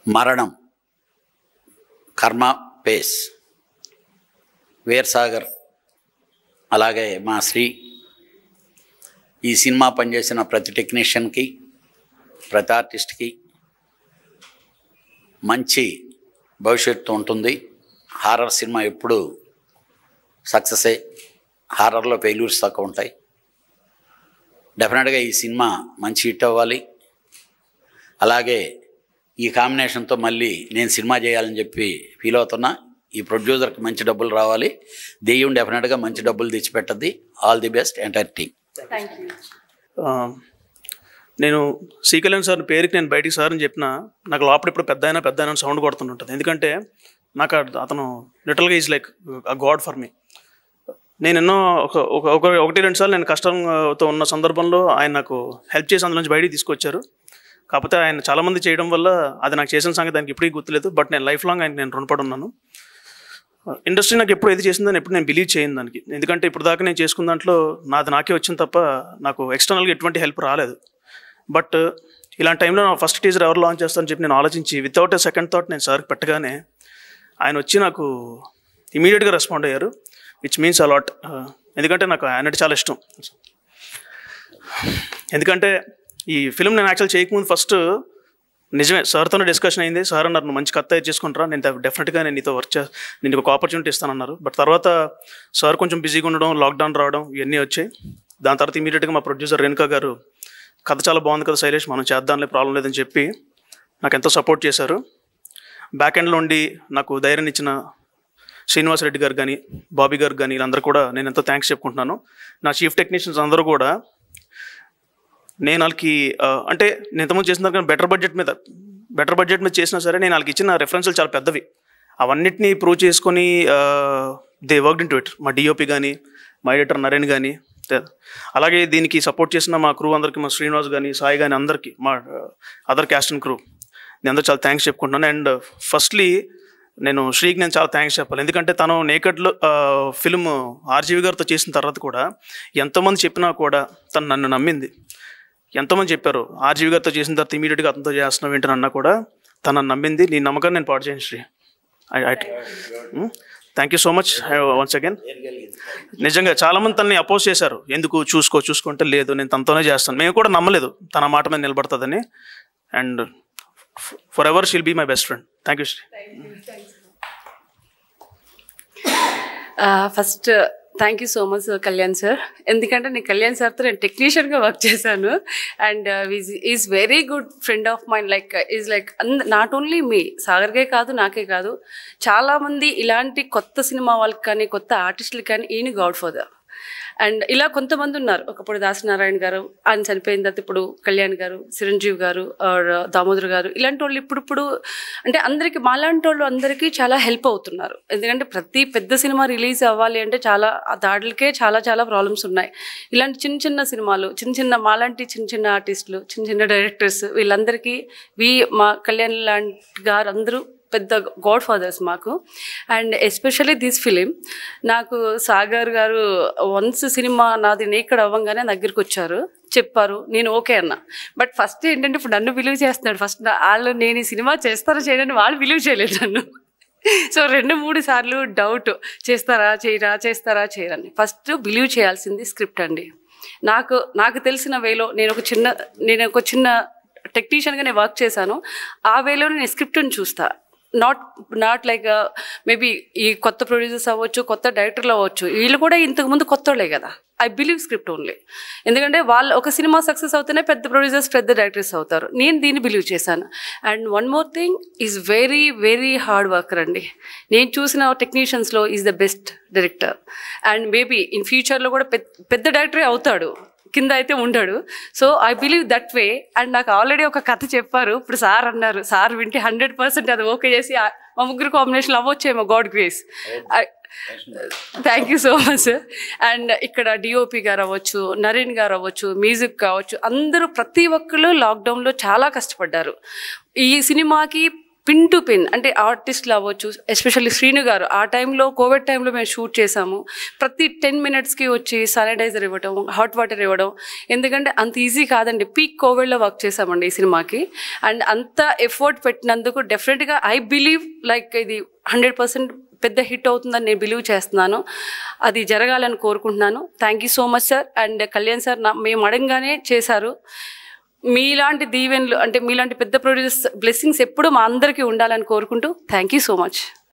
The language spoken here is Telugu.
మరణం కర్మ పేస్ వీర్సాగర్ అలాగే మా శ్రీ ఈ సినిమా పనిచేసిన ప్రతి టెక్నీషియన్కి ప్రతి ఆర్టిస్ట్కి మంచి భవిష్యత్తు ఉంటుంది హారర్ సినిమా ఎప్పుడు సక్సెసే హారర్లో ఫెయిల్యూర్స్ తక్కువ ఉంటాయి డెఫినెట్గా ఈ సినిమా మంచి హిట్ అవ్వాలి అలాగే ఈ కాంబినేషన్తో మళ్ళీ నేను సినిమా చేయాలని చెప్పి ఫీల్ అవుతున్నా ఈ ప్రొడ్యూసర్కి మంచి డబ్బులు రావాలి దెయ్యం డెఫినెట్గా మంచి డబ్బులు తెచ్చిపెట్టద్ది all the best entire team thank you ఆ, నేను శ్రీకళ్యాణ్ సార్ పేరుకి నేను బయటికి సార్ అని చెప్పిన నాకు లోపల ఇప్పుడు పెద్ద అయినా పెద్ద అయినా సౌండ్ కొడుతుంటుంది ఎందుకంటే నాకు అత- అతను లిటరల్గా is like a God for me నేను ఎన్నో ఒక ఒక- ఒక ఒకటి రెండు సార్లు నేను కష్టంతో ఉన్న సందర్భంలో ఆయన నాకు హెల్ప్ చేసి అందులో నుంచి బయటికి తీసుకొచ్చారు కాకపోతే ఆయన చాలామంది చేయడం వల్ల అది నాకు చేసిన సంగతి దానికి ఇప్పటికీ గుర్తులేదు బట్ నేను లైఫ్ లాంగ్ ఆయన నేను రుణపడి ఉన్నాను ఇండస్ట్రీ నాకు ఎప్పుడు ఏది చేసిందని ఎప్పుడు నేను బిలీవ్ చేయను దానికి ఎందుకంటే ఇప్పుడు దాకా నేను చేసుకున్న దాంట్లో నాది నాకే వచ్చింది తప్ప నాకు ఎక్స్టర్నల్గా ఎటువంటి హెల్ప్ రాలేదు బట్ ఇలాంటి టైంలో నా ఫస్ట్ టీజర్ ఎవరు లాంచ్ చేస్తారని చెప్పి నేను ఆలోచించి వితౌట్ ఎ సెకండ్ థాట్ నేను సార్కి పెట్టగానే ఆయన వచ్చి నాకు ఇమీడియట్గా రెస్పాండ్ అయ్యారు విచ్ మీన్స్ అలాట్ ఎందుకంటే నాకు ఆయన అంటే చాలా ఇష్టం ఎందుకంటే ఈ ఫిల్మ్ నేను యాక్చువల్ చేయకముందు ఫస్ట్ నిజమే సార్తోనే డిస్కషన్ అయింది సార్ అన్నారు నువ్వు మంచి కథ తయారు చేసుకుంటారా నేను డెఫినెట్గా నేను నీతో వర్క్ చే నేను ఒక ఆపర్చునిటీ ఇస్తానన్నారు బట్ తర్వాత సార్ కొంచెం బిజీగా ఉండడం లాక్డౌన్ రావడం ఇవన్నీ వచ్చాయి దాని తర్వాత ఇమీడియట్గా మా ప్రొడ్యూసర్ రేణుకా గారు కథ చాలా బాగుంది కదా శైలేష్ మనం చేద్దాంలే ప్రాబ్లం లేదని చెప్పి నాకు ఎంతో సపోర్ట్ చేశారు బ్యాక్ ఎండ్లో ఉండి నాకు ధైర్యం ఇచ్చిన శ్రీనివాస్ రెడ్డి గారు కానీ బాబీ గారు కానీ వీళ్ళందరూ కూడా నేను ఎంతో థ్యాంక్స్ చెప్పుకుంటున్నాను నా చీఫ్ టెక్నీషియన్స్ అందరూ కూడా నేను వాళ్ళకి ఆ, అంటే నేను ఇంతకుముందు చేసిన దానికన్నా బెటర్ బడ్జెట్ మీద బెటర్ బడ్జెట్ మీద చేసినా సరే నేను వాళ్ళకి ఇచ్చిన రెఫరెన్స్లు చాలా పెద్దవి అవన్నిటిని ప్రూవ్ చేసుకొని they work into it మా డిఓపి కానీ మా ఎడిటర్ నరేన్ కానీ అలాగే దీనికి సపోర్ట్ చేసిన మా క్రూ అందరికీ మా శ్రీనివాస్ కానీ సాయి కానీ అందరికీ మా అదర్ క్యాస్ట్ అండ్ క్రూ నేను అందరూ చాలా థ్యాంక్స్ చెప్పుకుంటున్నాను అండ్ ఫస్ట్లీ నేను శ్రీకి నేను చాలా థ్యాంక్స్ చెప్పాలి ఎందుకంటే తను నేకడ్లో ఫిల్మ్ ఆర్జీవి గారితో చేసిన తర్వాత కూడా ఎంతోమంది చెప్పినా కూడా తను నన్ను నమ్మింది ఎంతోమంది చెప్పారు ఆర్జీవి గారితో చేసిన తర్వాత ఇమీడియట్గా అతనితో చేస్తున్నావు ఏంటని అన్నా కూడా తనను నమ్మింది నీ నమ్మకాన్ని నేను పాడు చేయను Sri thank you so much once again నిజంగా చాలామంది తనని అపోజ్ చేశారు ఎందుకు చూసుకో చూసుకుంటే లేదు నేను తనతోనే చేస్తాను మేము కూడా నమ్మలేదు తన మాట మీద నిలబడుతుందని and forever she'll be my best friend thank you Sri first thank you so much Kalyan sir ఎందుకంటే నేను కళ్యాణ్ సార్తో నేను టెక్నీషియన్గా వర్క్ చేశాను and is very good friend of mind like is like not only me సాగర్కే కాదు నాకే కాదు చాలామంది ఇలాంటి కొత్త సినిమా వాళ్ళకి కానీ కొత్త ఆర్టిస్టులకి కానీ ఈయన గాడ్ ఫాదర్ అండ్ ఇలా కొంతమంది ఉన్నారు ఒకప్పుడు దాసనారాయణ గారు ఆయన చనిపోయిన తర్వాత ఇప్పుడు కళ్యాణ్ గారు చిరంజీవి గారు ఆర్ దామోదర్ గారు ఇలాంటి వాళ్ళు ఇప్పుడిప్పుడు అంటే అందరికి మాలాంటి వాళ్ళు అందరికీ చాలా హెల్ప్ అవుతున్నారు ఎందుకంటే ప్రతి పెద్ద సినిమా రిలీజ్ అవ్వాలి అంటే చాలా ఆ దాడులకే చాలా చాలా ప్రాబ్లమ్స్ ఉన్నాయి ఇలాంటి చిన్న చిన్న సినిమాలు చిన్న చిన్న మాలాంటి చిన్న చిన్న ఆర్టిస్టులు చిన్న చిన్న డైరెక్టర్స్ వీళ్ళందరికీ వి మా కళ్యాణ్ లాంటి గారు అందరూ పెద్ద గాడ్ ఫాదర్స్ మాకు అండ్ ఎస్పెషల్లీ దిస్ ఫిలిం నాకు సాగర్ గారు వన్స్ సినిమా నాది నేక్కడ అవ్వంగానే నా దగ్గరికి వచ్చారు చెప్పారు నేను ఓకే అన్న బట్ ఫస్ట్ ఏంటంటే ఇప్పుడు నన్ను బిలీవ్ చేస్తున్నాడు ఫస్ట్ వాళ్ళు నేను ఈ సినిమా చేస్తారా చేయడానికి వాళ్ళు బిలీవ్ చేయలేదు నన్ను సో రెండు మూడు సార్లు డౌట్ చేస్తారా చేయరా చేస్తారా చేయరని ఫస్ట్ బిలీవ్ చేయాల్సింది స్క్రిప్ట్ అండి నాకు నాకు తెలిసిన వేలో నేను ఒక చిన్న నేను ఒక చిన్న టెక్నీషియన్గా నేను వర్క్ చేశాను ఆ వేలో నేను స్క్రిప్ట్ని చూస్తా నాట్ నాట్ లైక్ మేబీ ఈ కొత్త ప్రొడ్యూసర్స్ అవ్వచ్చు కొత్త డైరెక్టర్లు అవ్వచ్చు వీళ్ళు కూడా ఇంతకుముందు కొత్త వాళ్ళే కదా ఐ బిలీవ్ స్క్రిప్ట్ ఓన్లీ ఎందుకంటే వాళ్ళు ఒక సినిమా సక్సెస్ అవుతేనే పెద్ద ప్రొడ్యూసర్స్ పెద్ద డైరెక్టర్స్ అవుతారు నేను దీన్ని బిలీవ్ చేశాను and one more thing is very very hard worker అండి నేను చూసిన టెక్నీషియన్స్లో is the best director and maybe in ఫ్యూచర్లో కూడా పెద్ద పెద్ద డైరెక్టరే అవుతాడు కింద అయితే ఉండడు so I believe that way and నాకు ఆల్రెడీ ఒక కథ చెప్పారు ఇప్పుడు సార్ అన్నారు సార్ వింటే హండ్రెడ్ పర్సెంట్ అది ఓకే చేసి ఆ- మా ముగ్గురు కాంబినేషన్ అవ్వచ్చేమో God grace thank you so much sir and ఇక్కడ డిఓపి గారు అవ్వచ్చు నరేన్ గారు అవ్వచ్చు మ్యూజిక్ కావచ్చు అందరూ ప్రతి ఒక్కరు లాక్డౌన్లో చాలా కష్టపడ్డారు ఈ సినిమాకి పిన్ టు పిన్ అంటే ఆర్టిస్టులు అవ్వచ్చు ఎస్పెషల్లీ శ్రీను గారు ఆ టైంలో కోవిడ్ టైంలో మేము షూట్ చేసాము ప్రతి టెన్ మినిట్స్కి వచ్చి శానిటైజర్ ఇవ్వడం హాట్ వాటర్ ఇవ్వడం ఎందుకంటే అంత ఈజీ కాదండి పీక్ కోవిడ్లో వర్క్ చేసామండి ఈ సినిమాకి అండ్ అంత ఎఫర్ట్ పెట్టినందుకు డెఫినెట్గా ఐ బిలీవ్ లైక్ ఇది హండ్రెడ్ పర్సెంట్ పెద్ద హిట్ అవుతుందని నేను బిలీవ్ చేస్తున్నాను అది జరగాలని కోరుకుంటున్నాను thank you so much sir and Kalyan sir నా మేము అడగగానే చేశారు మీలాంటి దీవెనలు అంటే మీలాంటి పెద్ద ప్రొడ్యూసర్స్ బ్లెస్సింగ్స్ ఎప్పుడు మా అందరికీ ఉండాలని కోరుకుంటూ థ్యాంక్ యూ సో మచ్